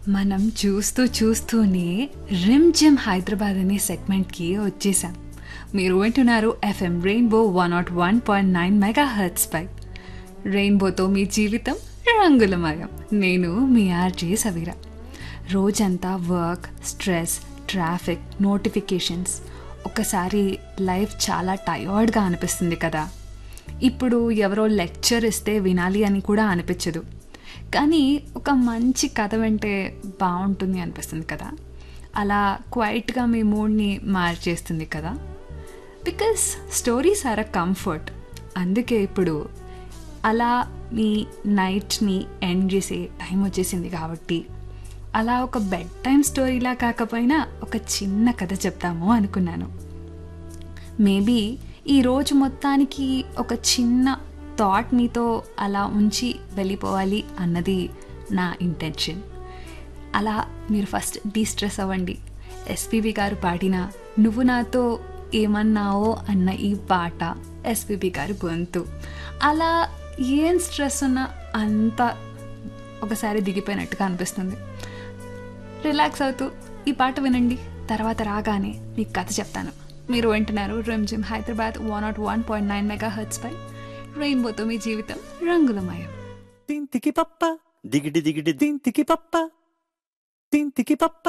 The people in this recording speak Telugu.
మనం చూస్తూ చూస్తూనే రిమ్ జిమ్ హైదరాబాద్ అనే సెగ్మెంట్కి వచ్చేసాం మీరు వింటున్నారు FM rainbow one not one point nine mega hurts పై రెయిన్బోతో మీ జీవితం రంగులమయం నేను మీ ఆర్జే సవీరా రోజంతా వర్క్ స్ట్రెస్ ట్రాఫిక్ నోటిఫికేషన్స్ ఒకసారి లైఫ్ చాలా టయర్డ్గా అనిపిస్తుంది కదా ఇప్పుడు ఎవరో లెక్చర్ ఇస్తే వినాలి అని కూడా అనిపించదు కానీ ఒక మంచి కథ వింటే బాగుంటుంది అనిపిస్తుంది కదా అలా క్వైట్గా మీ మూడ్ని మార్చేస్తుంది కదా because stories are a comfort అందుకే ఇప్పుడు అలా మీ నైట్ని ఎండ్ చేసే టైం వచ్చేసింది కాబట్టి అలా ఒక బెడ్ టైం స్టోరీలా కాకపోయినా ఒక చిన్న కథ చెప్తాము అనుకున్నాను మేబీ ఈ రోజు మొత్తానికి ఒక చిన్న థాట్ మీతో అలా ఉంచి వెళ్ళిపోవాలి అన్నది నా ఇంటెన్షన్ అలా మీరు ఫస్ట్ డీస్ట్రెస్ అవ్వండి ఎస్పీబి గారు పాడిన నువ్వు నాతో ఏమన్నావో అన్న ఈ పాట ఎస్పీబి గారి గొంతు అలా ఏం స్ట్రెస్ ఉన్నా అంత ఒకసారి దిగిపోయినట్టుగా అనిపిస్తుంది రిలాక్స్ అవుతూ ఈ పాట వినండి తర్వాత రాగానే మీకు కథ చెప్తాను మీరు వింటున్నారు Rimjhim Hyderabad one not one point nine mega hurts పై రెయిన్బోతో మీ జీవితం రంగులమయం తింతికి పప్ప దిగిడి దిగిడి దింతికి పప్ప తింతికి పప్ప